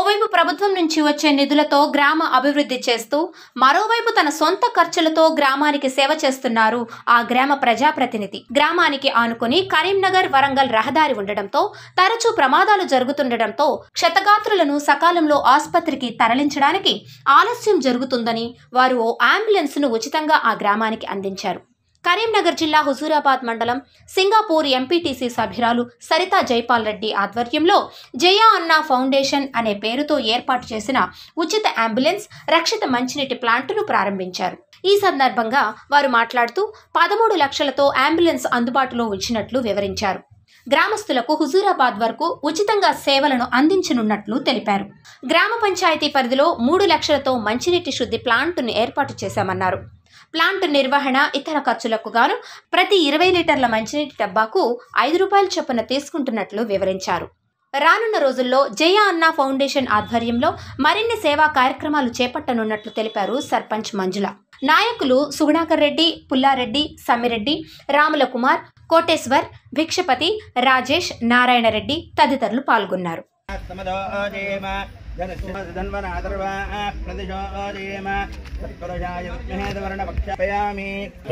ఓవైపు ప్రభుత్వం నుంచి వచ్చే నిధులతో గ్రామ అభివృద్ధి చేస్తూ మరోవైపు తన సొంత ఖర్చులతో గ్రామానికి సేవ చేస్తున్నారు ఆ గ్రామ ప్రజాప్రతినిధి గ్రామానికి ఆనుకుని కరీంనగర్ వరంగల్ రహదారి ఉండడంతో తరచూ ప్రమాదాలు జరుగుతుండటంతో క్షతగాత్రులను సకాలంలో ఆసుపత్రికి తరలించడానికి ఆలస్యం జరుగుతుందని వారు ఓ అంబులెన్స్ ను ఉచితంగా ఆ గ్రామానికి అందించారు కరీంనగర్ జిల్లా హుజూరాబాద్ మండలం సింగాపూర్ ఎంపీటీసీ సభ్యురాలు సరితా జైపాల్ రెడ్డి ఆధ్వర్యంలో జయా అన్నా ఫౌండేషన్ అనే పేరుతో ఏర్పాటు చేసిన ఉచిత అంబులెన్స్ రక్షిత మంచినీటి ప్లాంటును ప్రారంభించారు ఈ సందర్భంగా వారు మాట్లాడుతూ పదమూడు లక్షలతో అంబులెన్స్ అందుబాటులో ఉంచినట్లు వివరించారు గ్రామస్తులకు హుజూరాబాద్ వరకు ఉచితంగా సేవలను అందించనున్నట్లు తెలిపారు గ్రామ పంచాయతీ పరిధిలో మూడు లక్షలతో మంచినీటి శుద్ధి ప్లాంటును ఏర్పాటు చేశామన్నారు ప్లాంట్ నిర్వహణ ఇతర ఖర్చులకు గాను ప్రతి ఇరవై లీటర్ల మంచినీటి డబ్బాకు ఐదు రూపాయల చొప్పున తీసుకుంటున్నట్లు వివరించారు రానున్న రోజుల్లో జయ అన్నా ఫౌండేషన్ ఆధ్వర్యంలో మరిన్ని సేవా కార్యక్రమాలు చేపట్టనున్నట్లు తెలిపారు సర్పంచ్ మంజుల నాయకులు సుగుణాకర్ రెడ్డి పుల్లారెడ్డి సమ్మిరెడ్డి రాముల కుమార్ కోటేశ్వర్ భిక్షపతి రాజేష్ నారాయణరెడ్డి తదితరులు పాల్గొన్నారు సమదోజేమ జనధన్వనాదర్వా ప్రతిశోజేమ తత్పరజాయ విద్మహేదవర్ణ పక్షాపయామి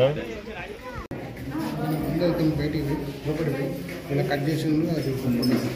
అందరికీ బయటికి పోయి లోపలికి పోయి ఇలా కట్ చేసి అది పంపిస్తాం.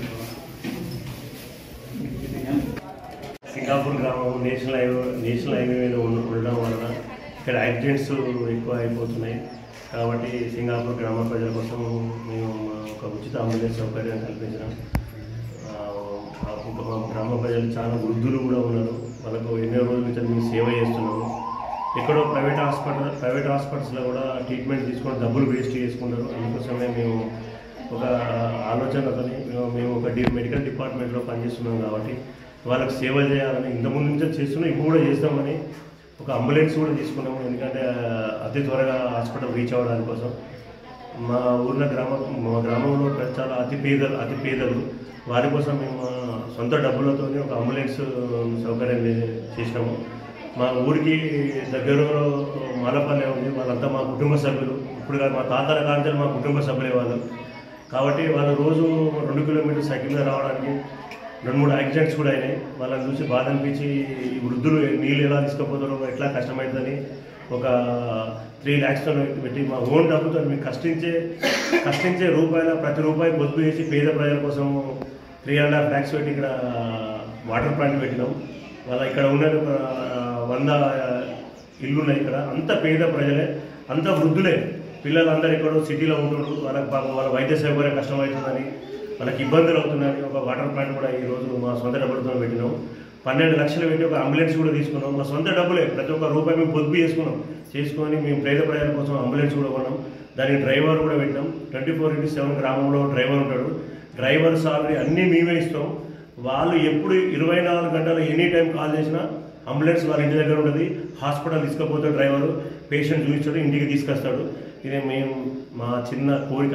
సింగాపూర్ గ్రామం నేషనల్ హైవే నేషనల్ హైవే మీద ఉన్న- ఉండడం వలన ఇక్కడ యాక్సిడెంట్స్ ఎక్కువ అయిపోతున్నాయి కాబట్టి సింగాపూర్ గ్రామ ప్రజల కోసం మేము ఒక ఉచిత అంబులెన్స్ సౌకర్యం కల్పించినాం ఆ, ఆ ఒక మా గ్రామ ప్రజలు చాలా వృద్ధులు కూడా ఉన్నారు వాళ్ళకు ఎన్నో రోజుల నుంచి మేము సేవ చేస్తున్నాము ఎక్కడో ప్రైవేట్ హాస్పిటల్ ప్రైవేట్ హాస్పిటల్స్లో కూడా ట్రీట్మెంట్ తీసుకొని డబ్బులు వేస్ట్ చేసుకుంటారు అందుకోసమే మేము ఒక ఆలోచనతో మేము ఒక డి మెడికల్ డిపార్ట్మెంట్లో పనిచేస్తున్నాం కాబట్టి వాళ్ళకి సేవ చేయాలని ఇంతకుముందు నుంచి చేస్తున్నాం ఇప్పుడు కూడా చేస్తామని ఒక అంబులెన్స్ కూడా తీసుకున్నాము ఎందుకంటే ఆ, అతి త్వరగా హాస్పిటల్ రీచ్ అవ్వడానికి కోసం మా ఊర్లో గ్రామం మా గ్రామంలో ప్ర- చాలా అతి పేదలు అతి పేదలు వారి కోసం మేము మా సొంత డబ్బులతో ఒక అంబులెన్స్ సౌకర్యం చే- చేసినాము మా ఊరికి దగ్గరలో మాలపల్లె ఉంది వాళ్ళంతా మా కుటుంబ సభ్యులు ఇప్పుడు కాదు మా తాతల కాంచెలు మా కుటుంబ సభ్యులే వాళ్ళు కాబట్టి వాళ్ళు రోజు రెండు కిలోమీటర్స్ సైకిల్ మీద రావడానికి రెండు మూడు యాక్సిడెంట్స్ కూడా అయినాయి వాళ్ళని చూసి బాధ అనిపించి ఈ వృద్ధులు నీళ్ళు ఎలా తీసుకుపోతారో ఎట్లా కష్టమవుతుందని ఒక త్రీ ల్యాక్స్తో పెట్టి మా ఓన్ డబ్బుతో మేము కష్టించే కష్టించే రూపాయల ప్రతి రూపాయి పొద్దు వేసి పేద ప్రజల కోసం త్రీ అండ్ హాఫ్ ల్యాక్స్ పెట్టి ఇక్కడ వాటర్ ప్లాంట్ పెట్టినాం వాళ్ళ ఇక్కడ ఉన్నది ఒక వంద ఇల్లు ఉన్నాయి ఇక్కడ అంత పేద ప్రజలే అంత వృద్ధులే పిల్లలందరూ ఎక్కడో సిటీలో ఉంటున్నారు వాళ్ళకి పాపం వాళ్ళ వైద్య సౌకర్యం కష్టమవుతుందని వాళ్ళకి ఇబ్బందులు అవుతున్నాయని ఒక వాటర్ ప్లాంట్ కూడా ఈ రోజు మా సొంత డబ్బులతో పెట్టినాం పన్నెండు లక్షలు పెట్టి ఒక అంబులెన్స్ కూడా తీసుకున్నాం మా సొంత డబ్బులే ప్రతి ఒక్క రూపాయి మేము పొదుపు చేసుకున్నాం చేసుకొని మేము పేద ప్రజల కోసం అంబులెన్స్ కూడా కొన్నాం దానికి డ్రైవర్ కూడా పెట్టాం ట్వంటీ ఫోర్ ఇంటూ సెవెన్ గ్రామంలో డ్రైవర్ ఉంటాడు డ్రైవర్ సాలరీ అన్నీ మేమే ఇస్తాం వాళ్ళు ఎప్పుడు ఇరవై నాలుగు గంటలు ఎనీ టైం కాల్ చేసినా అంబులెన్స్ వాళ్ళ ఇంటి దగ్గర ఉంటుంది హాస్పిటల్ తీసుకుపోతాడు డ్రైవరు పేషెంట్ చూపిస్తాడు ఇంటికి తీసుకొస్తాడు ఇదే మేము మా చిన్న కోరిక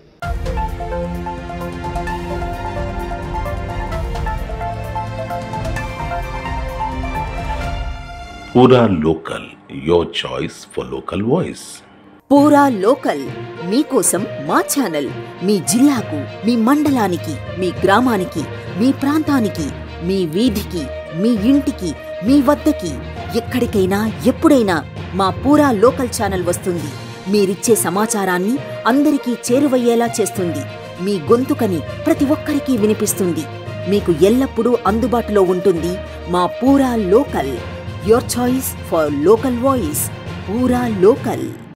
पूरा local your choice for local voice పూరా లోకల్ మీకోసం మా ఛానల్ మీ జిల్లాకు మీ మండలానికి మీ గ్రామానికి మీ ప్రాంతానికి మీ వీధికి మీ ఇంటికి మీ వద్దకి ఎక్కడికైనా ఎప్పుడైనా మా పూరా లోకల్ ఛానల్ వస్తుంది మీరిచ్చే సమాచారాన్ని అందరికీ చేరువయ్యేలా చేస్తుంది మీ గొంతుకని ప్రతి ఒక్కరికి వినిపిస్తుంది మీకు ఎల్లప్పుడూ అందుబాటులో ఉంటుంది మా పూరా local your choice for local voice పూరా లోకల్